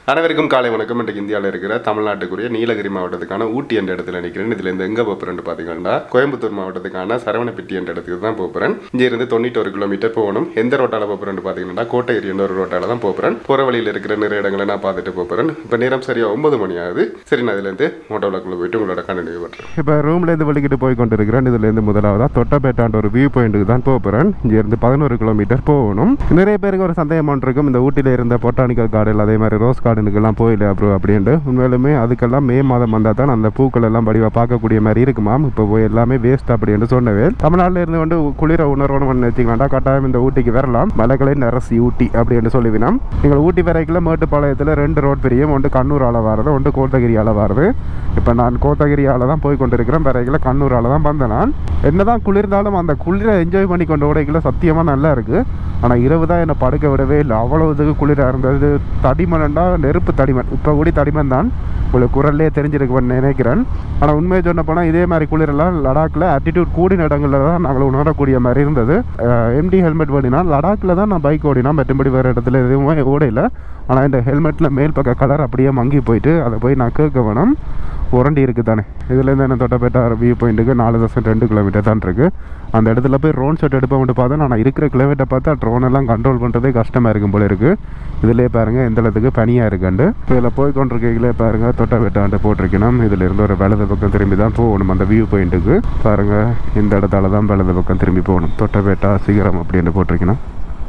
அனைவருக்கும் காலை வணக்கம் இன்றைக்கு இந்தியாவில் இருக்கிற தமிழ்நாட்டுக்குரிய நீலகிரி மாவட்டத்துக்கான ஊட்டி என்ற இடத்துல நிற்கிறேன் இதுல இருந்து எங்க போகிறேன் பார்த்தீங்கன்னா கோயம்புத்தூர் மாவட்டத்துக்கான சரவணப்பட்டி என்ற இடத்துக்கு தான் போகிறேன் இங்க இருந்து தொண்ணூற்றொரு கிலோமீட்டர் போகணும் எந்த ரோட்டால போகிறேன் பார்த்தீங்கன்னா கோட்டகிரி என்ற ஒரு ரோட்டால தான் போகிறேன் போற வழியில் இருக்கிற நிறைய இடங்களை நான் பார்த்துட்டு போகிறேன் இப்போ நேரம் சரியா ஒன்பது மணி ஆகுது சரி நான் இதுலேருந்து மோட்டோவிலக்குள்ள போயிட்டு உங்களோட கண்டினியூ பண்ணுறேன் இப்போ ரூம்லேருந்து வெளிக்கிட்டு போய் கொண்டு இருக்கிறேன் இதுலேருந்து முதலாவதாக தொட்டபேட்டான்ற ஒரு வியூ பாயிண்ட்டுக்கு தான் போக போகிறேன் இங்கேருந்து பதினோரு கிலோமீட்டர் போகணும் நிறைய பேருக்கு ஒரு சந்தேகம் ஒன்று இருக்கும் இந்த ஊட்டியில் இருந்த பொட்டானிக்கல் கார்டன் அதே மாதிரி ரோஸ் கார்டனுக்கெல்லாம் போயில அப்புறம் அப்படின்ட்டு உண்மையிலுமே அதுக்கெல்லாம் மே மாதம் வந்தால் தான் அந்த பூக்கள் எல்லாம் வடிவாக பார்க்கக்கூடிய மாதிரி இருக்குமாம் இப்போ போய் எல்லாமே வேஸ்ட் அப்படின்னு சொன்னவே தமிழ்நாட்டில் இருந்து வந்து குளிர உணர்வுன்னு ஒன்று வச்சிங்கன்னா கட்டாயம் இந்த ஊட்டிக்கு வரலாம் மலைகளை நரசி ஊட்டி அப்படின்னு சொல்லுவினோம் நீங்கள் ஊட்டி வரைக்குள்ள மேட்டுப்பாளையத்தில் ரெண்டு ரோட் பிரியும் ஒன்று கண்ணூரால் வாரது ஒன்று கோத்தகிரியால் வாரது இப்போ நான் கோத்தகிரியால் தான் போய் கொண்டிருக்கிறேன் வரைக்குள்ள கண்ணூரால் தான் வந்தேன் நான் என்னதான் குளிர்ந்தாலும் அந்த குளிரை என்ஜாய் பண்ணி கொண்டு ஓடைக்குள்ள சத்தியமாக நல்லா இருக்குது ஆனால் இரவு தான் என்னை படுக்க விடவே இல்லை அவ்வளோ இதுக்கு குளிராக இருந்தது தடிமனண்டா நெருப்பு தடிமன் இப்போ கூடி தடிமன் தான் உங்களுக்கு குரல்லே தெரிஞ்சிருக்குன்னு நினைக்கிறேன் ஆனால் உண்மையை சொன்ன போனால் இதே மாதிரி குளிரெல்லாம் லடாக்கில் ஆட்டிடியூட் கூடின இடங்களில் தான் நாங்கள் உணரக்கூடிய மாதிரி இருந்தது எம்டி ஹெல்மெட் ஓடினா லடாக்கில் தான் நான் பைக் ஓடினா மற்றபடி வேறு இடத்துல எதுவுமே ஓடையில ஆனால் இந்த ஹெல்மெட்டில் மேல் பக்க கலர் அப்படியே மங்கி போயிட்டு அதை போய் நான் கேட்க வேணும் உரண்டி இருக்குது தானே இதுலேருந்து என்ன தொட்டப்பேட்டா வியூ பாயிண்ட்டுக்கு நாலு தசம் ரெண்டு கிலோமீட்டர் தான் இருக்குது அந்த இடத்துல போய் ரோன் ஷாட் எடுப்பேன் மட்டும் பார்த்தா நான் இருக்கிற கிலோமீட்டர் பார்த்தா ட்ரோன் எல்லாம் கண்ட்ரோல் பண்ணுறதே கஷ்டமாக இருக்கும் போல இருக்குது இதிலே பாருங்கள் எந்த இடத்துக்கு பனியாக இருக்குண்டு இதில் போய் கொண்டிருக்கையிலே பாருங்கள் தொட்டப்பேட்டாண்டு போட்டிருக்கணும் இதில் இருந்து ஒரு வலது பக்கம் திரும்பி தான் போகணும் அந்த வியூ பாயிண்ட்டுக்கு பாருங்கள் இந்த இடத்தால தான் வலது பக்கம் திரும்பி போகணும் தொட்டப்பேட்டா சிகரம் அப்படின்னு போட்டிருக்கணும்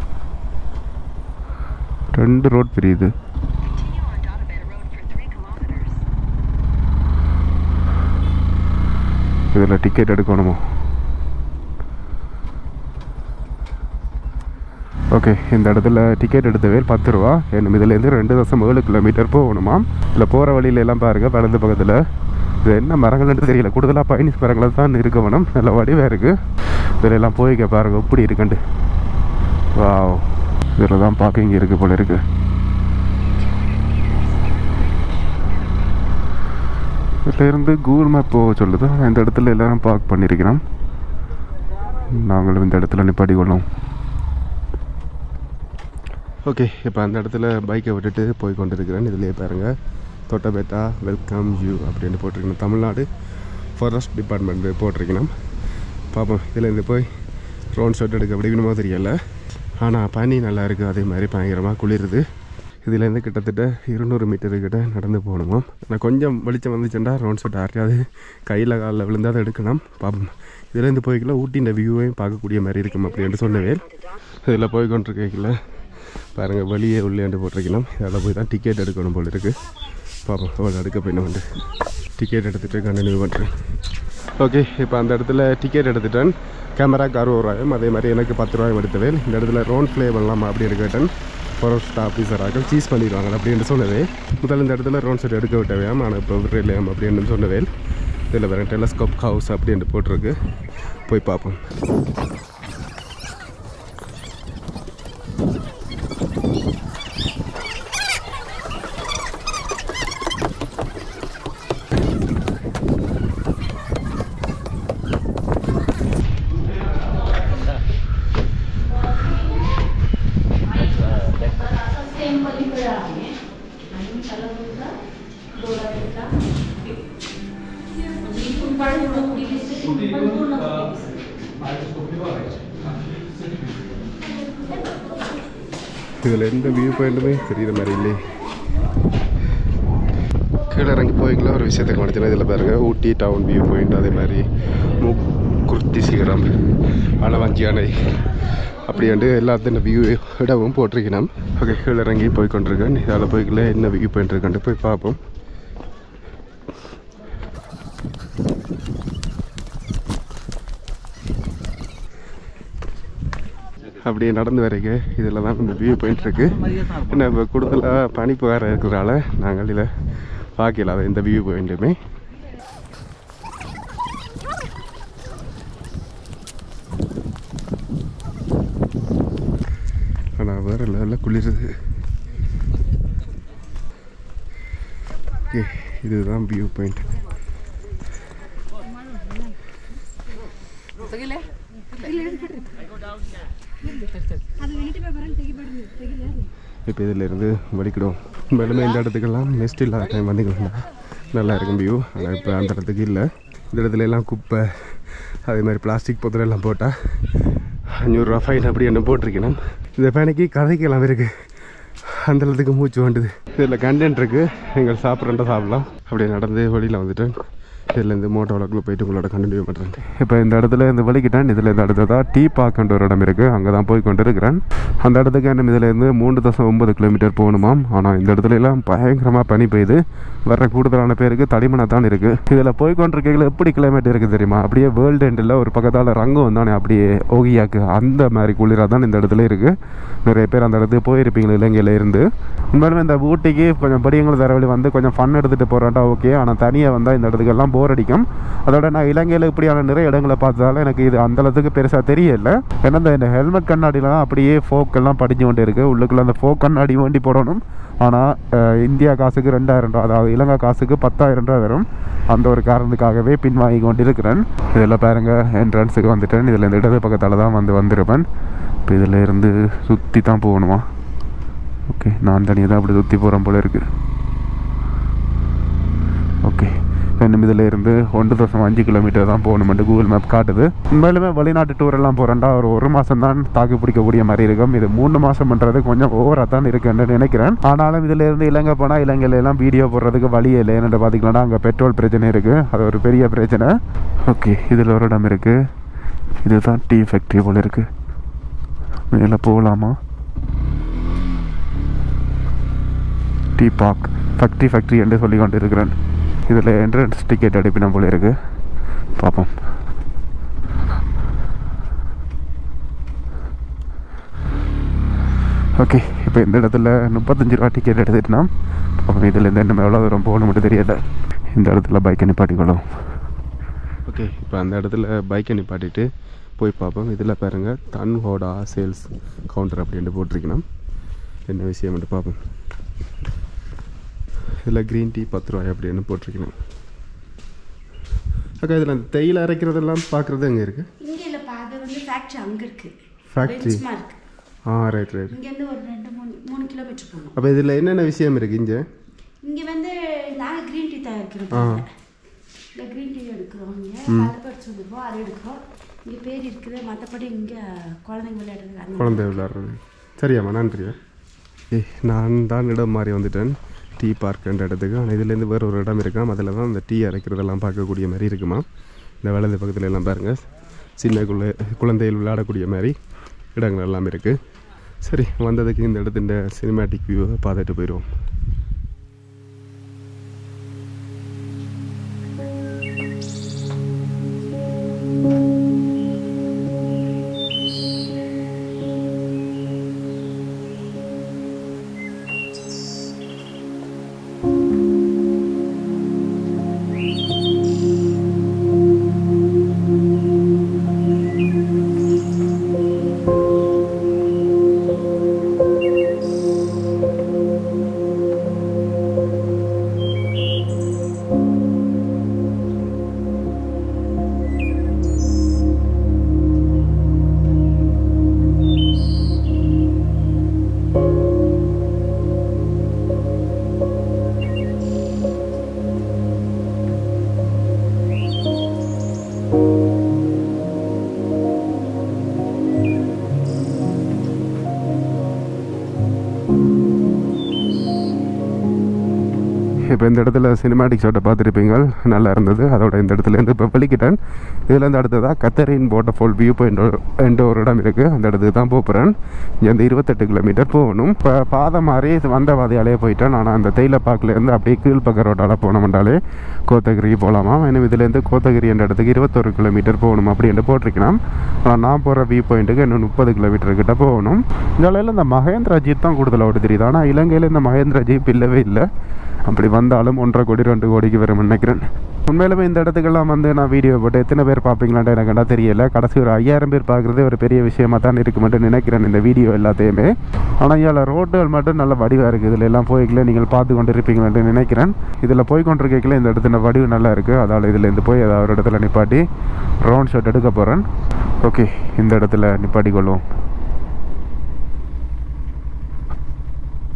ரெண்டு ரோட் பிரியுது Continue on Dotabed Road for 3 kilometers. இதில் டிக்கெட் எடுக்கணுமோ ஓகே இந்த இடத்துல டிக்கெட் எடுத்தவே பத்து ரூபா என்ன இதுலேருந்து ரெண்டு தசம் ஏழு கிலோமீட்டர் போகணுமா இல்லை போகிற வழியில எல்லாம் பாருங்கள் வலது பக்கத்தில் இது என்ன மரங்கள்னு தெரியல கூடுதலாக பயணிஸ் மரங்களை தான் இருக்க வேணும் நல்ல வடிவாக இருக்குது இதில் எல்லாம் போய்க்க பாருங்கள் எப்படி இருக்குண்டு வாவ் இதில் தான் பார்க்கிங் இருக்குது போல இருக்குது இதில் இருந்து கூகுள் மேப் போக சொல்லுது இந்த இடத்துல எல்லாரும் பார்க் பண்ணியிருக்கிறோம் நாங்களும் இந்த இடத்துல நிப்பாட்டி கொள்ளும் ஓகே இப்போ அந்த இடத்துல பைக்கை விட்டுட்டு போய் கொண்டிருக்கிறேன் இதுலேயே பாருங்கள் தொட்டபேட்டா வெல்கம் யூ அப்படின்னு போட்டிருக்கணும் தமிழ்நாடு ஃபாரஸ்ட் டிபார்ட்மெண்ட் போட்டிருக்கணும் பார்ப்போம் இதுலேருந்து போய் ரோன் ஷாட் எடுக்க அப்படிங்கணுமோ தெரியல ஆனால் பனி நல்லா இருக்குது அதே மாதிரி பயங்கரமாக குளிருது இதுலேருந்து கிட்டத்தட்ட இருநூறு மீட்டரு கிட்ட நடந்து போகணுமா நான் கொஞ்சம் வெளிச்சம் வந்துச்சுண்டா ரோன் ஷாட் யாரையாவது கையில் காலில் விழுந்தால் அதை எடுக்கணும் பார்ப்போம் இதுலேருந்து போய்க்கல ஊட்டின்ற வியூவையும் பார்க்கக்கூடிய மாதிரி இருக்கும் அப்படின்னு சொன்னவே இதில் போய் கொண்டிருக்கல பாருங்கள் வெளியே உள்ளேண்டு போட்டிருக்கணும் அதில் போய் தான் டிக்கெட் எடுக்கணும் போல இருக்குது பார்ப்போம் அவ்வளோ எடுக்க போய் வந்து டிக்கெட் எடுத்துகிட்டு கண்டினியூ பண்ணுறேன் ஓகே இப்போ அந்த இடத்துல டிக்கெட் எடுத்துட்டேன் கேமராக்கு அறுபது ரூபாயும் அதே மாதிரி எனக்கு பத்து ரூபாயும் எடுத்தவேன் இந்த இடத்துல ரோன் ப்ளே பண்ணலாமா அப்படின்னு கேட்டேன் ஃபாரஸ்ட் ஆஃபீஸராக சீஸ் பண்ணிடுவாங்க அப்படின்னு சொன்னதே முதல்ல இந்த இடத்துல ரோன் செட் எடுக்க விட்டவேன் ஆனால் இப்போ விடலையாம் அப்படின்னு சொன்னவே இதில் வேறு டெலஸ்கோப் ஹவுஸ் அப்படின்ட்டு போட்டிருக்கு போய் பார்ப்போம் இதில் எந்த வியூ பாயிண்ட்டுமே தெரியுற மாதிரி இல்லை கீழே இறங்கி போய்க்கலாம் ஒரு விஷயத்தை கவனிச்சுன்னா இதில் பாருங்க ஊட்டி டவுன் வியூ பாயிண்ட் அதே மாதிரி மூக்குர்த்தி சிகரம் அளவாஞ்சி அணை அப்படின்ட்டு எல்லாத்தையும் வியூ இடமும் போட்டிருக்கணும் ஓகே கீழே இறங்கி போய் கொண்டிருக்கேன் அதில் போய்க்கல என்ன வியூ பாயிண்ட் இருக்குன்ட்டு போய் பார்ப்போம் அப்படியே நடந்து வரைக்க இதில் தான் இந்த வியூ பாயிண்ட் இருக்கு என்ன இப்போ கூடுதலாக பனிப்பு வேறு இருக்கிறதால நாங்கள் இதில் பார்க்கல அதை இந்த வியூ பாயிண்ட்டுமே ஆனால் வேறு லெவலில் குளிருது ஓகே இதுதான் வியூ பாயிண்ட் இப்போ இதிலிருந்து வலிக்கிடுவோம் மேலுமே இந்த இடத்துக்கெல்லாம் நெஸ்ட் இல்லாத டைம் வந்தீங்கன்னா நல்லா இருக்கும் வியூ ஆனால் இப்போ அந்த இடத்துக்கு இல்லை இந்த இடத்துல எல்லாம் குப்பை அதே மாதிரி பிளாஸ்டிக் பொருள் எல்லாம் போட்டால் அஞ்சூறுரூவா ஃபைன் அப்படி என்ன போட்டிருக்கணும் இந்த பேனைக்கு கதைக்கெல்லாம் இருக்குது அந்த இடத்துக்கு மூச்சு வேண்டுது இதில் கண்டென்ட் இருக்குது நீங்கள் சாப்பிட்றேன்டா சாப்பிடலாம் அப்படியே நடந்து வெளியில் வந்துட்டேன் இதுலேருந்து மோட்டோ வழக்கில் போயிட்டு உங்களோட கண்டினியூ பண்ணுறேன் இப்போ இந்த இடத்துல இந்த வலிக்கிட்டேன் இதில் இந்த அடுத்ததாக டீ பார்க்கன்ற ஒரு இடம் இருக்குது அங்கே தான் போய் கொண்டு இருக்கிறேன் அந்த இடத்துக்கு என்ன இதுலேருந்து மூணு தசம் ஒன்பது கிலோமீட்டர் போகணுமாம் ஆனால் இந்த இடத்துல எல்லாம் பயங்கரமாக பனி பெய்யுது வர்ற கூடுதலான பேருக்கு தடிமனாக தான் இருக்குது இதில் போய் கொண்டிருக்கையில் எப்படி கிளைமேட் இருக்குது தெரியுமா அப்படியே வேர்ல்டு எண்டில் ஒரு பக்கத்தால் ரங்கம் தானே அப்படியே ஓகியாக்கு அந்த மாதிரி குளிராக தான் இந்த இடத்துல இருக்குது நிறைய பேர் அந்த இடத்துக்கு போயிருப்பீங்க இலங்கையில் இருந்து உண்மையிலுமே இந்த ஊட்டிக்கு கொஞ்சம் படியங்கள் தரவழி வந்து கொஞ்சம் ஃபன் எடுத்துகிட்டு போகிறாட்டா ஓகே ஆனால் தனியாக வந்தால் இந்த இடத்துக்கெல்லாம் போர் அடிக்கும் அதோட நான் இலங்கையில் இப்படியான நிறைய இடங்களை பார்த்ததால எனக்கு இது அந்த அளவுக்கு பெருசாக தெரியல ஏன்னா இந்த- இந்த ஹெல்மெட் கண்ணாடிலாம் அப்படியே ஃபோக் எல்லாம் படிஞ்சு கொண்டு இருக்குது உள்ளுக்குள்ள அந்த ஃபோக் கண்ணாடி வேண்டி போடணும் ஆனால் இந்தியா காசுக்கு ரெண்டாயிரம் ரூபா அதாவது இலங்கை காசுக்கு பத்தாயிரம் ரூபா வரும் அந்த ஒரு காரணத்துக்காகவே பின்வாங்கி கொண்டிருக்கிறேன் இதில் பாருங்க என்ட்ரன்ஸுக்கு வந்துட்டேன் இதில் இந்த இடது பக்கத்தில் தான் வந்து வந்திருப்பேன் இப்போ இதில் இருந்து சுற்றி தான் போகணுமா ஓகே நான் தனியாக தான் அப்படி சுற்றி போகிறேன் போல இருக்குது ஓகே இன்னும் இதில் இருந்து ஒன்று தசம் அஞ்சு கிலோமீட்டர் தான் போகணுமெண்டு கூகுள் மேப் காட்டுது உண்மையிலுமே வெளிநாட்டு டூர் எல்லாம் போகிறேன்டா ஒரு ஒரு மாதம் தான் தாக்கு பிடிக்கக்கூடிய மாதிரி இருக்கும் இது மூணு மாதம்ன்றது கொஞ்சம் ஓவராக தான் இருக்குன்னு நினைக்கிறேன் ஆனாலும் இதில் இருந்து இலங்கை போனால் இலங்கையில எல்லாம் வீடியோ போடுறதுக்கு வழியே இல்லை என்னென்னு பார்த்தீங்கன்னா அங்கே பெட்ரோல் பிரச்சனை இருக்குது அது ஒரு பெரிய பிரச்சனை ஓகே இதில் ஒரு இடம் இருக்குது இதுதான் டீ ஃபேக்ட்ரி போல் இருக்குது மேலே போகலாமா டீ பார்க் ஃபேக்ட்ரி ஃபேக்ட்ரி என்று சொல்லி கொண்டு இருக்கிறேன் இதில் என்ட்ரன்ஸ் டிக்கெட் அடிப்பின போல இருக்கு பார்ப்போம் ஓகே இப்போ இந்த இடத்துல முப்பத்தஞ்சு ரூபா டிக்கெட் எடுத்துட்டுனா பார்ப்போம் இதில் இருந்து இன்னும் எவ்வளோ தூரம் போகணும் மட்டும் தெரியல இந்த இடத்துல பைக்கை நிப்பாட்டிக்கொள்ளும் ஓகே இப்போ அந்த இடத்துல பைக்கை நிப்பாட்டிட்டு போய் பார்ப்போம் இதில் பாருங்க தன்ஹோடா சேல்ஸ் கவுண்டர் அப்படின்ட்டு போட்டிருக்கணும் என்ன விஷயம்னு பார்ப்போம் இதில் க்ரீன் டீ பத்து ரூபாய் அப்படின்னு போட்டிருக்கணும் அக்கா இதில் அந்த தேயிலை அரைக்கிறதெல்லாம் பார்க்குறது எங்கே இருக்குது இங்க இல்லப்பா அது வந்து ஃபேக்ட்ரி அங்க இருக்கு Factory. மார்க் ஆ ரைட் ரைட் இங்க இருந்து ஒரு ரெண்டு மூணு மூணு கிலோமீட்டர் போகணும் அப்போ இதில் என்னென்ன விஷயம் இருக்குது இங்கே இங்க வந்து நாங்க கிரீன் டீ தயாரிக்கிறோம் ஆ. பாருங்க. இந்த கிரீன் டீ எடுக்கிறோம் இங்க பதப்படுத்தி வந்துருவோம் அதை எடுக்கிறோம் இங்க பேர் இருக்குது மற்றபடி இங்க குழந்தைங்க விளையாடுறது அந்த குழந்தை விளையாடுறது சரியாம்மா நன்றியா ஏய் நான் தான் இடம் மாறி வந்துட்டேன் டீ பார்க்குன்ற இடத்துக்கு ஆனால் இதுலேருந்து வேறு ஒரு இடம் இருக்காம் அதில் தான் அந்த டீ அரைக்கிறதெல்லாம் பார்க்கக்கூடிய மாதிரி இருக்குமா இந்த வலது பக்கத்துல எல்லாம் பாருங்கள் சின்ன குழந்தை குழந்தைகள் விளையாடக்கூடிய மாதிரி இடங்கள் எல்லாம் இருக்குது சரி வந்ததுக்கு இந்த இடத்துல சினிமேட்டிக் வியூவை பார்த்துட்டு போயிடுவோம் இப்போ இந்த இடத்துல சினிமாட்டிக் ஷாட்டை பார்த்துருப்பீங்க நல்லா இருந்தது அதோட இந்த இடத்துலேருந்து இப்போ வெளிக்கிட்டேன் இதுலேருந்து அடுத்ததாக கத்தரின் வாட்டர்ஃபால் வியூ பாயிண்ட் என்ற ஒரு இடம் இருக்குது அந்த இடத்துக்கு தான் போகிறேன் இங்கேருந்து இருபத்தெட்டு கிலோமீட்டர் போகணும் இப்போ பாதை மாதிரி வந்த பாதையாலே போயிட்டேன் ஆனால் அந்த தேயிலை பார்க்லேருந்து அப்படியே கீழ்பக்க ரோட்டால் போனோம்னாலே கோத்தகிரி போகலாமா இன்னும் இதுலேருந்து கோத்தகிரி என்ற இடத்துக்கு இருபத்தொரு கிலோமீட்டர் போகணும் அப்படின்ட்டு போட்டிருக்கலாம் ஆனால் நான் போகிற வியூ பாயிண்ட்டுக்கு இன்னும் முப்பது கிலோமீட்டர் கிட்ட போகணும் இதில் இந்த மகேந்திரா ஜீப் தான் கூடுதலாக ஓட்டு தெரியுது ஆனால் இலங்கையில் இந்த மகேந்திரா ஜீப் இல்லவே இல்லை அப்படி வந்தாலும் ஒன்றரை கோடி ரெண்டு கோடிக்கு வரும் நினைக்கிறேன் உண்மையிலுமே இந்த இடத்துக்கெல்லாம் வந்து நான் வீடியோ போட்டு எத்தனை பேர் பார்ப்பீங்களான்ட்டு எனக்கு என்ன தெரியல கடைசி ஒரு ஐயாயிரம் பேர் பார்க்குறதே ஒரு பெரிய விஷயமா தான் இருக்குமென்று நினைக்கிறேன் இந்த வீடியோ எல்லாத்தையுமே ஆனால் இதில் ரோடுகள் மட்டும் நல்ல வடிவாக இருக்குது இதில் எல்லாம் போய்க்கல நீங்கள் பார்த்து கொண்டு இருப்பீங்களான்ட்டு நினைக்கிறேன் இதில் போய் கொண்டிருக்கல இந்த இடத்துல வடிவு நல்லா இருக்குது அதால் இதுலேருந்து போய் ஏதாவது ஒரு இடத்துல நிப்பாட்டி ரவுண்ட் ஷாட் எடுக்க போகிறேன் ஓகே இந்த இடத்துல நிப்பாட்டி கொள்வோம்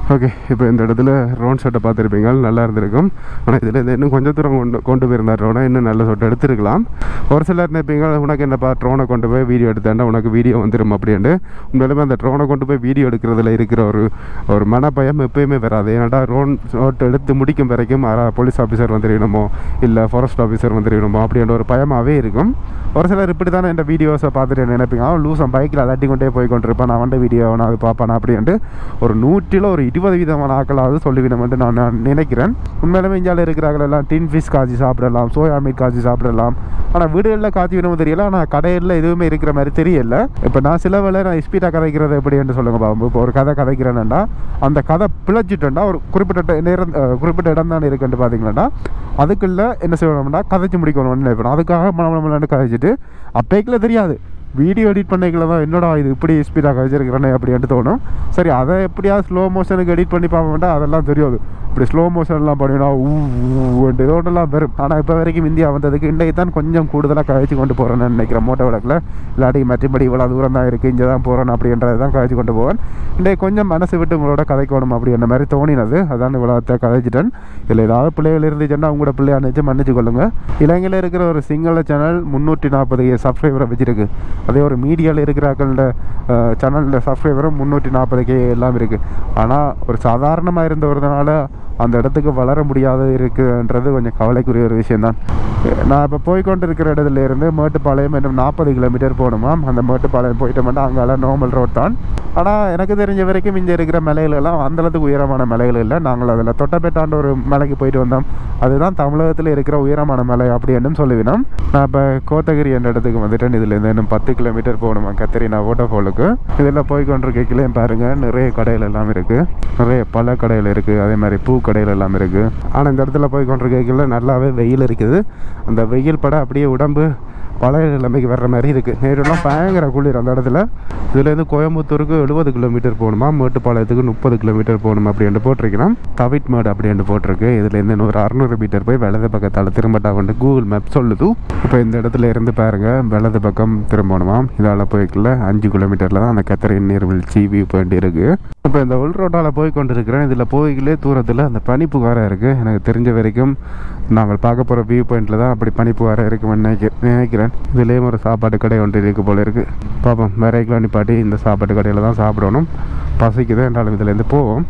ஓகே இப்போ இந்த இடத்துல ரோன் ஷாட்டை பார்த்துருப்பீங்க நல்லா இருந்திருக்கும் ஆனால் இதில் இந்த இன்னும் கொஞ்சம் தூரம் கொண்டு கொண்டு போயிருந்தார் ரோனை இன்னும் நல்ல ஷாட் எடுத்திருக்கலாம் ஒரு சிலர் நினைப்பீங்க உனக்கு என்னப்பா ட்ரோனை கொண்டு போய் வீடியோ எடுத்தேன்டா உனக்கு வீடியோ வந்துடும் அப்படின்ட்டு உண்மையிலுமே அந்த ட்ரோனை கொண்டு போய் வீடியோ எடுக்கிறதுல இருக்கிற ஒரு ஒரு மனப்பயம் எப்பயுமே வராது ஏன்னாடா ரோன் ஷாட் எடுத்து முடிக்கும் வரைக்கும் யாரா போலீஸ் ஆஃபீஸர் வந்துடணுமோ இல்லை ஃபாரஸ்ட் ஆஃபீஸர் வந்துடணுமோ அப்படின்ற ஒரு பயமாகவே இருக்கும் ஒரு சிலர் இப்படி தானே இந்த வீடியோஸை பார்த்துட்டு நினைப்பீங்க அவன் லூசன் பைக்கில் அலட்டி கொண்டே போய் கொண்டிருப்பான் அவன் வீடியோ அவன் அது பார்ப்பானா அப்படின்ட்டு ஒரு நூற்றில் ஒரு இருபது விதமான ஆக்களாவது சொல்லிவிடமென்று நான் நான் நினைக்கிறேன் உண்மையிலுமே இந்தியாவில் இருக்கிறார்கள் எல்லாம் டின் ஃபிஷ் காய்ச்சி சாப்பிடலாம் சோயா மீட் காய்ச்சி சாப்பிடலாம் ஆனால் வீடுகளில் காய்ச்சி விடவும் தெரியல ஆனால் கடையில் எதுவுமே இருக்கிற மாதிரி தெரியல இப்போ நான் சில வேளை நான் ஸ்பீடாக கதைக்கிறது எப்படின்னு சொல்லுங்க பாபு இப்போ ஒரு கதை கதைக்கிறேன்னா அந்த கதை பிழைச்சிட்டேன்டா ஒரு குறிப்பிட்ட நேரம் அஹ், குறிப்பிட்ட இடம் தான் இருக்குன்னு பார்த்தீங்கன்னா அதுக்குள்ளே என்ன செய்யணும்னா கதைச்சு முடிக்கணும்னு நினைப்பேன் அதுக்காக மனம் கதைச்சிட்டு அப்பேக்கில் தெரியாது வீடியோ எடிட் பண்ணிக்கல தான் என்னடா இது இப்படி ஸ்பீடாக கழிச்சிருக்கிறேனே அப்படின்ட்டு தோணும் சரி அதை எப்படியாவது ஸ்லோ மோஷனுக்கு எடிட் பண்ணி பார்ப்போம்டா அதெல்லாம் தெரியாது இப்படி ஸ்லோ மோஷன்லாம் பண்ணினா ஊன்ட்டு இதோடலாம் வரும் ஆனால் இப்போ வரைக்கும் இந்தியா வந்ததுக்கு இன்றைக்கு தான் கொஞ்சம் கூடுதலாக கழிச்சு கொண்டு போகிறேன்னு நினைக்கிறேன் மோட்டோ விளக்கில் இல்லாட்டி மற்றபடி இவ்வளோ தூரம் தான் இருக்குது இங்கே தான் போகிறேன் அப்படின்றது தான் கழிச்சு கொண்டு போவேன் இன்றைக்கு கொஞ்சம் மனசு விட்டு உங்களோட கதைக்கணும் அப்படின்ற மாதிரி தோணினது அதான் இவ்வளோத்த கதைச்சிட்டேன் இதில் ஏதாவது பிள்ளைகள் இருந்துச்சுன்னா உங்களோட பிள்ளையா நினச்சி மன்னிச்சு கொள்ளுங்க இலங்கையில் இருக்கிற ஒரு சிங்கள சேனல் முந்நூற்றி நாற்பது சப்ஸ்கிரைபரை வச்சிருக்கு அதே ஒரு மீடியாவில் இருக்கிறார்கள சேனலில் சப்ஸ்கிரைபரும் முந்நூற்றி நாற்பது கே எல்லாம் இருக்குது ஆனால் ஒரு சாதாரணமாக இருந்த ஒருதனால அந்த இடத்துக்கு வளர முடியாத இருக்குன்றது கொஞ்சம் கவலைக்குரிய ஒரு விஷயம்தான் நான் இப்போ போய்க்கொண்டு இருக்கிற இடத்துல இருந்து மேட்டுப்பாளையம் இன்னும் நாற்பது கிலோமீட்டர் போகணுமா அந்த மேட்டுப்பாளையம் போயிட்டோம்னா அங்கே நார்மல் ரோட் தான் ஆனால் எனக்கு தெரிஞ்ச வரைக்கும் இங்கே இருக்கிற மலைகளெல்லாம் அந்தளவுக்கு உயரமான மலைகள் இல்லை நாங்கள் அதில் தொட்டபெட்டாண்ட ஒரு மலைக்கு போயிட்டு வந்தோம் அதுதான் தமிழகத்தில் இருக்கிற உயரமான மலை அப்படின்னு சொல்லுவினோம் நான் இப்போ கோத்தகிரி என்ற இடத்துக்கு வந்துட்டேன் இதுலேருந்து இன்னும் பத்து கிலோமீட்டர் போகணுமா கத்திரினா வாட்டர்ஃபாலுக்கு இதில் போய் கொண்டிருக்கையிலையும் பாருங்கள் நிறைய கடைகள் எல்லாம் இருக்குது நிறைய பல கடைகள் இருக்குது அதே மாதிரி பூ கடைகள் எல்லாம் இருக்குது ஆனால் இந்த இடத்துல போய் கொண்டிருக்கையில் நல்லாவே வெயில் இருக்குது அந்த வெயில் பட அப்படியே உடம்பு பழைய நிலைமைக்கு வர்ற மாதிரி இருக்குது நேரெல்லாம் பயங்கர குளிர் அந்த இடத்துல இதுலேருந்து கோயம்புத்தூருக்கு எழுபது கிலோமீட்டர் போகணுமா மேட்டுப்பாளையத்துக்கு முப்பது கிலோமீட்டர் போகணும் அப்படின்ட்டு போட்டிருக்கிறோம் தவிட் மேடு அப்படின்ட்டு போட்டிருக்கு இதுலேருந்து இன்னும் ஒரு அறநூறு மீட்டர் போய் வலது பக்கத்தால் திரும்பட்டா வந்து கூகுள் மேப் சொல்லுது இப்போ இந்த இடத்துல இருந்து பாருங்கள் வலது பக்கம் திரும்பணுமாம் இதால் போய்க்கல அஞ்சு கிலோமீட்டரில் தான் அந்த கத்தரின் நீர்வீழ்ச்சி வியூ பாயிண்ட் இருக்குது இப்போ இந்த உள் ரோட்டால் போய் கொண்டிருக்கிறேன் இதில் போய்களே தூரத்தில் அந்த பனிப்புகாரம் இருக்குது எனக்கு தெரிஞ்ச வரைக்கும் நாங்கள் பார்க்க போகிற வியூ பாயிண்டில் தான் அப்படி பனிப்புகாரம் இருக்குமென்னு நினைக்க நினைக்கிறேன் இதுலேயும் ஒரு சாப்பாட்டு கடை ஒன்று இருக்குது போல இருக்குது பார்ப்போம் வேறைக்கெலாம் நிப்பாட்டி இந்த சாப்பாட்டு கடையில் தான் சாப்பிடணும் பசிக்குது என்றாலும் இதுலேருந்து போவோம்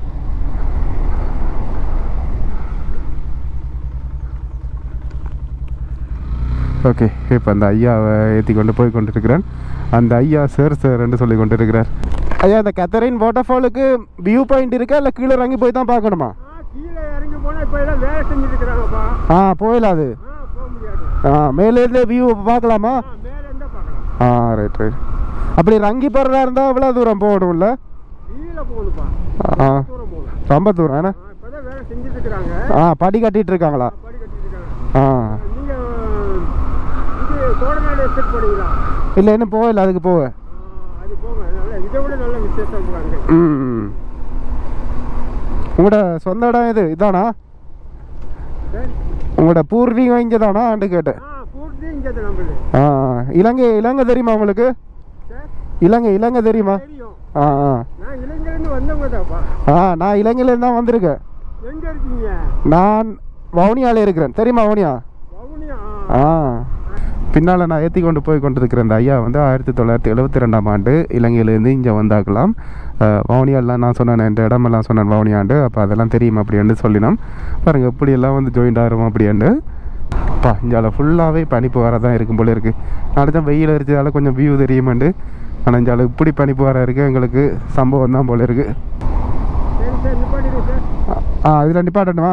ஓகே இப்போ அந்த ஐயாவை ஏற்றி கொண்டு போய் கொண்டிருக்கிறேன் அந்த ஐயா சார் சார் என்று சொல்லி கொண்டிருக்கிறார் ஐயா இந்த கத்தரின் வாட்டர்ஃபாலுக்கு வியூ பாயிண்ட் இருக்கா இல்லை கீழே இறங்கி போய் தான் பார்க்கணுமா ஆ, கீழே இறங்கி போனால் இப்போ எல்லாம் வேலை செஞ்சுட்டு இருக்கிறாங்கப்பா ஆ போயிடலாம் அது ஆ போக முடியாது ஆ மேலேருந்து வியூ பார்க்கலாமா ஆ மேலே இருந்தால் பார்க்கலாம் ஆ ரைட் ரைட் அப்படி இறங்கி போகிறதா இருந்தால் எவ்வளோ தூரம் போகணும்ல கீழே போகணுப்பா ஆ தூரம் போகணும் ரொம்ப தூரம் ஏன்னா ஆ இப்போ தான் வேலை செஞ்சுட்டு இருக்கிறாங்க ஆ படி கட்டிட்டு இருக்காங்களா படி கட்டிட்டு இருக்காங்க ஆ நீங்கள் இது கோடநாடு எஸ்டேட் போனீங்களா இல்லை இன்னும் போகல அதுக்கு போக ஆ, அது போங்க நல்ல இதை விட நல்ல விசேஷம் இருக்காங்க ம் உங்களோட சொந்த இடம் இது இதானா சரி உங்களோட பூர்வீகம் இங்கே தானான்னு கேட்டேன் ஆ பூர்த்தி இங்கே தான் நம்மளது ஆ இலங்கை இலங்கை தெரியுமா உங்களுக்கு சார் இலங்கை இலங்கை தெரியுமா தெரியும் ஆ ஆ நான் இளைஞர்லேருந்து வந்தவங்க தான்ப்பா ஆ நான் இலங்கையிலேருந்து தான் வந்திருக்கேன் எங்கே இருக்கீங்க நான் வவுனியாவில் இருக்கிறேன் தெரியுமா வவுனியா வவுனியா ஆ பின்னால் நான் ஏற்றி கொண்டு போய் கொண்டிருக்கிற அந்த ஐயா வந்து ஆயிரத்தி தொள்ளாயிரத்தி எழுபத்தி ரெண்டாம் ஆண்டு இலங்கையிலேருந்து இங்கே வந்தாக்கலாம் வவுனியாலாம் நான் சொன்னேன் இந்த இடமெல்லாம் சொன்னேன் வவுனியாண்டு அப்போ அதெல்லாம் தெரியும் அப்படின்னு சொல்லினோம் பாருங்கள் இப்படியெல்லாம் வந்து ஜாயிண்ட் ஆகிறோம் அப்படின்ட்டு அப்பா இஞ்சால ஃபுல்லாகவே பனிப்பு வர தான் இருக்கும் போல இருக்குது அடுத்த வெயில் அரிச்சதால கொஞ்சம் வியூ தெரியுமாண்டு ஆனால் இஞ்சால இப்படி பனிப்பு வர இருக்குது எங்களுக்கு சம்பவம் தான் போல இருக்குது சரி சார் நிப்பாட்டிடுங்க சார் ஆ இதில் நிப்பாட்டணுமா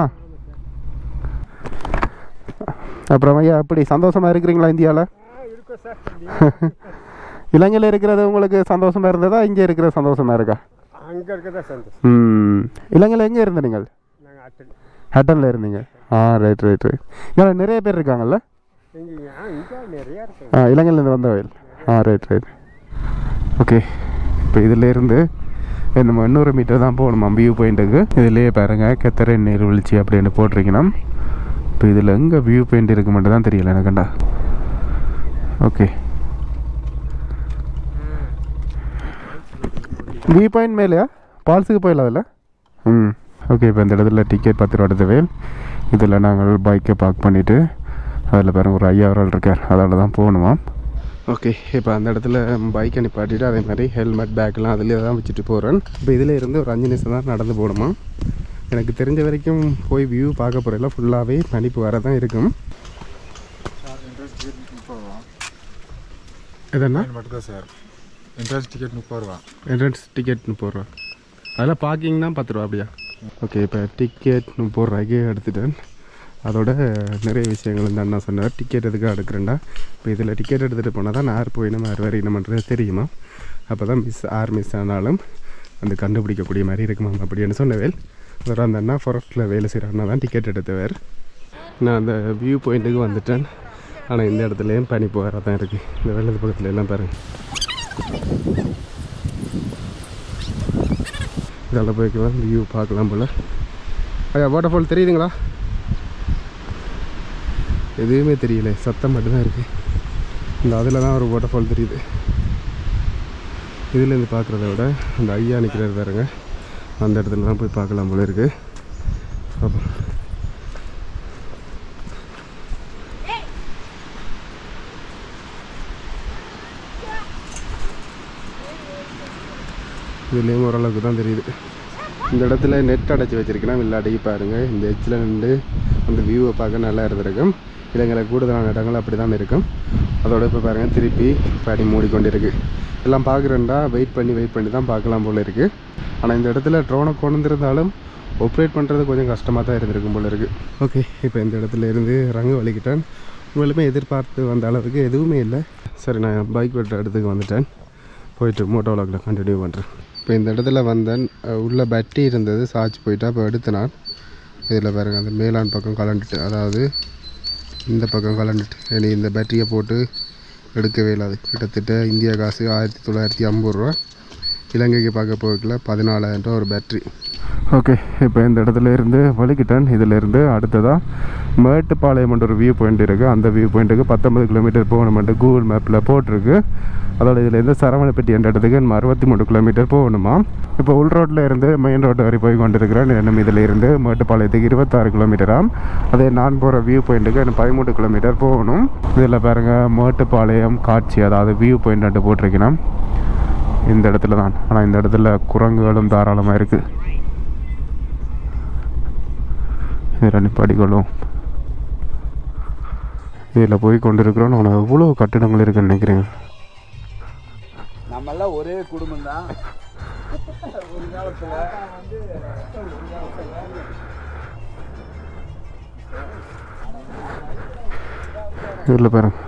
அப்புறம் ஐயா எப்படி சந்தோஷமாக இருக்கிறீங்களா இந்தியாவில் ஆ இருக்கோம் சார் இலங்கையில் இருக்கிறது உங்களுக்கு சந்தோஷமாக இருந்ததா இங்கே இருக்கிற சந்தோஷமாக இருக்கா அங்கே இருக்கதா சந்தோஷம் ம் இலங்கையில் எங்கே இருந்த நீங்கள் நாங்கள் அட்டன் ஹட்டனில் இருந்தீங்க ஆ ரைட் ரைட் ரைட் ஏன்னா நிறைய பேர் இருக்காங்கல்ல எங்கேங்க ஆ இங்கே நிறையா இருக்கு ஆ இலங்கையிலேருந்து வந்தவர்கள் ஆ ரைட் ரைட் ஓகே இப்போ இதிலேருந்து நம்ம இன்னொரு மீட்டர் தான் போகணுமா வியூ பாயிண்ட்டுக்கு இதுலேயே பாருங்கள் கத்தரை நீர்வீழ்ச்சி அப்படின்னு போட்டிருக்கணும் இப்போ இதில் எங்கே வியூ பாயிண்ட் இருக்கு மட்டும் தான் தெரியல எனக்குண்டா ஓகே வியூ பாயிண்ட் மேலேயா பால்ஸுக்கு போயிடலாம் அதில் ம் ஓகே இப்போ இந்த இடத்துல டிக்கெட் பத்து ரூபா எடுத்தவே இதில் நாங்கள் பைக்கை பார்க் பண்ணிவிட்டு அதில் பாருங்க ஒரு ஐயாயிரம் இருக்கார் அதில் தான் போகணுமா ஓகே இப்போ அந்த இடத்துல பைக்கை நிப்பாட்டிட்டு அதே மாதிரி ஹெல்மெட் பேக்கெலாம் அதிலே தான் வச்சுட்டு போகிறேன் இப்போ இதில் இருந்து ஒரு அஞ்சு நிமிஷம் தான் நடந்து போகணுமா எனக்கு தெரிஞ்ச வரைக்கும் போய் வியூ பார்க்க போகிறதில்ல ஃபுல்லாகவே பனிப்பு வர தான் இருக்கும் எதண்ணா மட்டும் தான் சார் என்ட்ரன்ஸ் டிக்கெட் முப்பது ரூபா என்ட்ரன்ஸ் டிக்கெட் முப்பது ரூபா அதெல்லாம் பார்க்கிங் தான் பத்து ரூபா அப்படியா ஓகே இப்போ டிக்கெட் முப்பது ரூபாய்க்கு எடுத்துட்டேன் அதோட நிறைய விஷயங்கள் இந்த அண்ணா சொன்னார் டிக்கெட் எதுக்காக எடுக்கிறேன்டா இப்போ இதில் டிக்கெட் எடுத்துகிட்டு போனால் தான் யார் போயினும் யார் வரையணுமன்றது தெரியுமா அப்போ தான் மிஸ் ஆர் மிஸ் ஆனாலும் அந்த கண்டுபிடிக்கக்கூடிய மாதிரி இருக்குமா அப்படின்னு சொன்னவேல் அதோட அந்த அண்ணா ஃபாரஸ்ட்டில் வேலை செய்கிற அண்ணா தான் டிக்கெட் எடுத்தவர் நான் அந்த வியூ பாயிண்ட்டுக்கு வந்துட்டேன் ஆனால் இந்த இடத்துலையும் பனி போகிற தான் இருக்குது இந்த வெள்ளத்து பக்கத்துல எல்லாம் பாருங்கள் இதெல்லாம் போய்க்கலாம் வியூ பார்க்கலாம் போல் ஐயா வாட்டர் ஃபால் தெரியுதுங்களா எதுவுமே தெரியல சத்தம் மட்டும்தான் இருக்குது இந்த அதில் தான் ஒரு வாட்டர் ஃபால் தெரியுது இதுலேருந்து பார்க்குறத விட அந்த ஐயா நிற்கிறது பாருங்க அந்த இடத்துல தான் போய் பார்க்கலாம் போல இருக்குது பார்ப்போம் இதுலேயும் ஓரளவுக்கு தான் தெரியுது இந்த இடத்துல நெட் அடைச்சி வச்சிருக்கேன் இல்லாட்டி பாருங்க இந்த எச்சில் நின்று அந்த வியூவை பார்க்க நல்லா இருந்திருக்கும் இல்லைங்கிற கூடுதலான இடங்கள் அப்படி தான் இருக்கும் அதோட இப்போ பாருங்கள் திருப்பி படி மூடிக்கொண்டு எல்லாம் பார்க்குறேன்டா வெயிட் பண்ணி வெயிட் பண்ணி தான் பார்க்கலாம் போல இருக்குது ஆனால் இந்த இடத்துல ட்ரோனை கொண்டிருந்தாலும் ஆப்ரேட் பண்ணுறது கொஞ்சம் கஷ்டமாக தான் இருந்திருக்கும் போல இருக்குது ஓகே இப்போ இந்த இடத்துல இருந்து ரங்கு வலிக்கிட்டேன் உங்களுமே எதிர்பார்த்து வந்த அளவுக்கு எதுவுமே இல்லை சரி நான் பைக் வெட்ட இடத்துக்கு வந்துட்டேன் போயிட்டு மோட்டோ விளாகில் கண்டினியூ பண்ணுறேன் இப்போ இந்த இடத்துல வந்தேன் அஹ் உள்ள பேட்டரி இருந்தது சார்ஜ் போயிட்டா இப்போ எடுத்து நான் இதில் பாருங்கள் அந்த மேலான் பக்கம் கலண்டுட்டு அதாவது இந்த பக்கம் கலண்டுட்டு இனி இந்த பேட்டரியை போட்டு எடுக்கவே இல்லாது கிட்டத்தட்ட இந்தியா காசு ஆயிரத்தி தொள்ளாயிரத்தி ஐம்பது ரூபா இலங்கைக்கு பார்க்க போகல பதினாலாயிரம் ரூபா ஒரு பேட்ரி ஓகே இப்போ இந்த இடத்துல இருந்து வலிக்கிட்டேன் இதில் இருந்து அடுத்ததாக மேட்டுப்பாளையம் ஒரு வியூ பாயிண்ட் இருக்குது அந்த வியூ பாயிண்ட்டுக்கு பத்தொன்பது கிலோமீட்டர் போகணுமெண்டு கூகுள் மேப்பில் போட்டிருக்கு அதோட இதில் இருந்து சரவணப்பட்டி என்ற இடத்துக்கு நம்ம அறுபத்தி மூணு கிலோமீட்டர் போகணுமா இப்போ உள் ரோட்டில் இருந்து மெயின் ரோடு வரை போய் கொண்டிருக்கிறேன் இன்னும் இதில் இருந்து மேட்டுப்பாளையத்துக்கு இருபத்தாறு கிலோமீட்டராம் அதே நான் போகிற வியூ பாயிண்ட்டுக்கு இன்னும் பதிமூணு கிலோமீட்டர் போகணும் இதில் பாருங்கள் மேட்டுப்பாளையம் காட்சி அதாவது வியூ பாயிண்ட் போட்டிருக்கணும் இந்த இடத்துல தான் ஆனால் இந்த இடத்துல குரங்குகளும் தாராளமாக இருக்குது இரண்டு படிகளும் இதில் போய் கொண்டிருக்கிறோம் ஆனால் எவ்வளோ கட்டிடங்கள் இருக்குன்னு நினைக்கிறீங்க நம்மெல்லாம் ஒரே குடும்பம் தான் ஒரு காலத்துல வந்து இதில் பாருங்க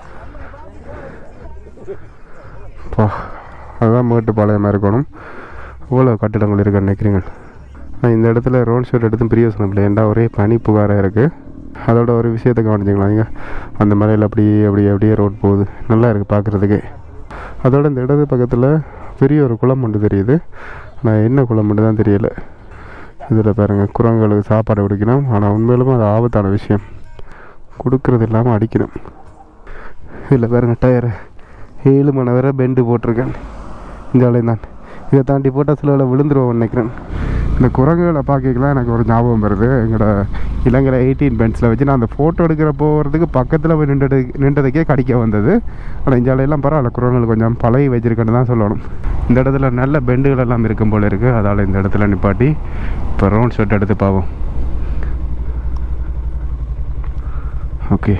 பா அதுதான் மேட்டுப்பாளையமாக இருக்கணும் இவ்வளோ கட்டிடங்கள் இருக்குன்னு நினைக்கிறீங்க ஆனால் இந்த இடத்துல ரோட் ஷோட் எடுத்தும் பெரிய சொன்ன இல்லை ஏன்டா ஒரே பனி புகாராக இருக்குது அதோட ஒரு விஷயத்தை கவனிச்சிங்களா இங்கே அந்த மலையில் அப்படியே அப்படியே அப்படியே ரோட் போகுது நல்லா இருக்குது பார்க்குறதுக்கே அதோட இந்த இடது பக்கத்தில் பெரிய ஒரு குளம் ஒன்று தெரியுது ஆனால் என்ன குளம் மட்டும் தான் தெரியல இதில் பாருங்கள் குரங்குகளுக்கு சாப்பாடு கொடுக்கணும் ஆனால் உண்மையிலுமே அது ஆபத்தான விஷயம் கொடுக்கறது இல்லாமல் அடிக்கணும் இதில் பாருங்க டயரு ஏழு மணி வரை பெண்டு போட்டிருக்கேன் இந்த வேலையும் தான் இதை தாண்டி போட்டால் சில வேலை விழுந்துருவோம் நினைக்கிறேன் இந்த குரங்குகளை பார்க்கலாம் எனக்கு ஒரு ஞாபகம் வருது எங்களோட இளங்கரை எயிட்டீன் பென்ஸில் வச்சு நான் அந்த ஃபோட்டோ எடுக்கிற போகிறதுக்கு பக்கத்தில் போய் நின்றது நின்றதுக்கே கடிக்க வந்தது ஆனால் இந்த வேலையெல்லாம் பரவாயில்ல குரங்குகள் கொஞ்சம் பழகி வச்சிருக்கேன்னு தான் சொல்லணும் இந்த இடத்துல நல்ல பெண்டுகள் எல்லாம் இருக்கும் போல இருக்குது அதால் இந்த இடத்துல நிப்பாட்டி இப்போ ரவுண்ட் ஷர்ட் எடுத்து பார்ப்போம் ஓகே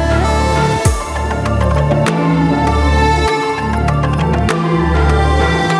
Thank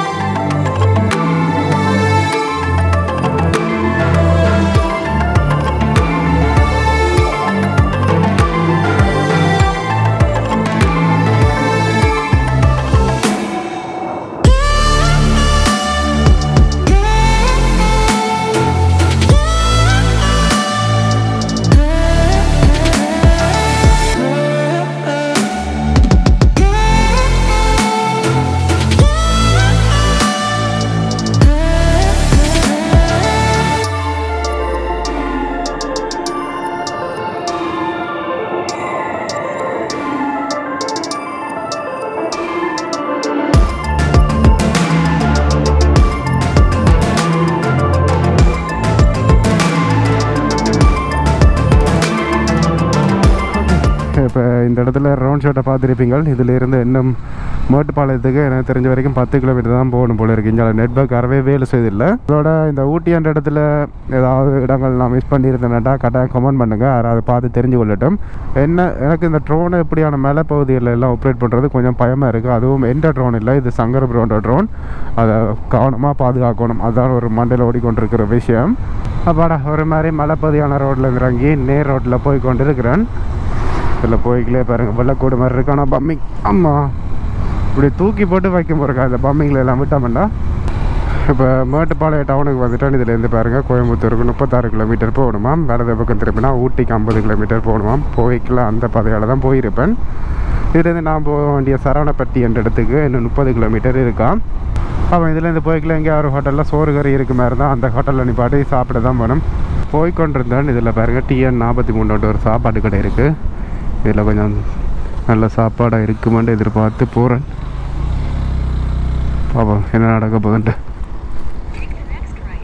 இப்போ இந்த இடத்துல ரவுண்ட் ஷாட்டை பார்த்துருப்பீங்க இதில் இருந்து இன்னும் மேட்டுப்பாளையத்துக்கு எனக்கு தெரிஞ்ச வரைக்கும் பத்து கிலோமீட்டர் தான் போகணும் போல இருக்கு இங்கே நெட்ஒர்க் அறவே வேலை செய்தில்லை இதோட இந்த ஊட்டி என்ற இடத்துல ஏதாவது இடங்கள் நான் மிஸ் பண்ணியிருந்தேன்டா கட்டாயம் கமெண்ட் பண்ணுங்கள் யாராவது பார்த்து தெரிஞ்சு கொள்ளட்டும் என்ன எனக்கு இந்த ட்ரோனை எப்படியான மலை பகுதிகளில் எல்லாம் ஆப்ரேட் பண்ணுறது கொஞ்சம் பயமாக இருக்குது அதுவும் எந்த ட்ரோன் இல்லை இது சங்கர ப்ரோன்ற ட்ரோன் அதை கவனமாக பாதுகாக்கணும் அதுதான் ஒரு மண்டையில் ஓடிக்கொண்டிருக்கிற விஷயம் அப்பாடா ஒரு மாதிரி மலைப்பகுதியான ரோட்டில் இறங்கி நேர் ரோட்டில் போய் கொண்டு இருக்கிறேன் இதில் போய்க்கிலே பாருங்கள் வெள்ளக்கூடு மாதிரி இருக்கு ஆனால் பம்மிங் ஆமாம் இப்படி தூக்கி போட்டு வைக்க போகிறக்கா இந்த பம்மிங்கில் எல்லாம் விட்டோம்னா இப்போ மேட்டுப்பாளையம் டவுனுக்கு வந்துட்டோம் இதுலேருந்து பாருங்கள் கோயம்புத்தூருக்கு முப்பத்தாறு கிலோமீட்டர் போகணுமாம் வேறு பக்கம் திரும்பினா ஊட்டிக்கு ஐம்பது கிலோமீட்டர் போகணுமாம் போய்க்கலாம் அந்த பாதையால் தான் போயிருப்பேன் இதுலேருந்து நான் போக வேண்டிய சரவணப்பட்டி என்ற இடத்துக்கு இன்னும் முப்பது கிலோமீட்டர் இருக்கான் அவன் இதுலேருந்து போய்க்கல எங்கேயா ஒரு ஹோட்டலில் சோறு கறி இருக்கு மாதிரி தான் அந்த ஹோட்டலில் நிப்பாட்டி சாப்பிட தான் போகணும் போய்கொண்டிருந்தேன் இதில் பாருங்கள் டிஎன் நாற்பத்தி மூணு ஒரு சாப்பாடு கடை இருக்குது இதில் கொஞ்சம் நல்ல சாப்பாடாக இருக்குமென்று எதிர்பார்த்து போகிறேன் பாப்போம் என்ன நடக்க போகுதுன்ட்டு Take the next right.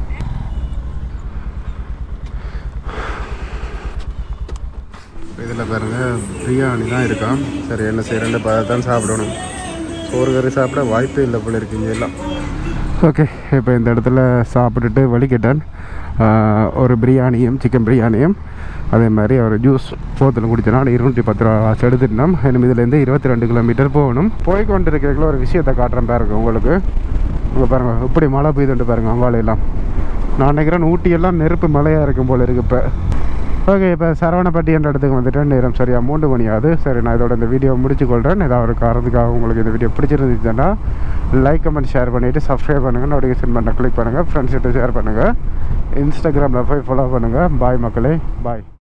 இதில் பாருங்க பிரியாணி தான் இருக்கான் சரி என்ன செய்யறேன்னு பார்த்து தான் சாப்பிடணும் சோறு கறி சாப்பிட வாய்ப்பே இல்லை போல இருக்கு இங்கே எல்லாம் ஓகே இப்போ இந்த இடத்துல சாப்பிட்டுட்டு வலிக்கிட்டேன் ஆஹ், ஒரு பிரியாணியும் சிக்கன் பிரியாணியும் அதே மாதிரி ஒரு ஜூஸ் போத்தில் குடிச்சனா இருநூற்றி பத்து ரூபா காசு எடுத்துட்டோம் இன்னும் இதுலேருந்து இருபத்தி ரெண்டு கிலோமீட்டர் போகணும் போய் கொண்டு இருக்கிறதுல ஒரு விஷயத்தை காட்டுறேன் பாருங்க உங்களுக்கு இங்கே பாருங்கள் இப்படி மழை பெய்துட்டு பாருங்க அங்காலையெல்லாம் நான் நினைக்கிறேன் ஊட்டியெல்லாம் நெருப்பு மழையாக இருக்கும் போல இருக்கு இப்போ ஓகே இப்போ சரவணப்பட்டி என்ற இடத்துக்கு வந்துட்டேன் நேரம் சரியா மூன்று மணி ஆகுது சரி நான் இதோட இந்த வீடியோ முடிச்சுக்கொள்கிறேன் ஏதாவது ஒரு காரணத்துக்காக உங்களுக்கு இந்த வீடியோ பிடிச்சிருந்துச்சுன்னா லைக் கமெண்ட் ஷேர் பண்ணிவிட்டு சப்ஸ்கிரைப் பண்ணுங்கள் நோட்டிஃபிகேஷன் பண்ண கிளிக் பண்ணுங்கள் ஃப்ரெண்ட்ஸ்கிட்ட ஷேர் பண்ணுங்கள் இன்ஸ்டாகிராமில் போய் ஃபாலோ பண்ணுங்கள் பாய் மக்களே பாய்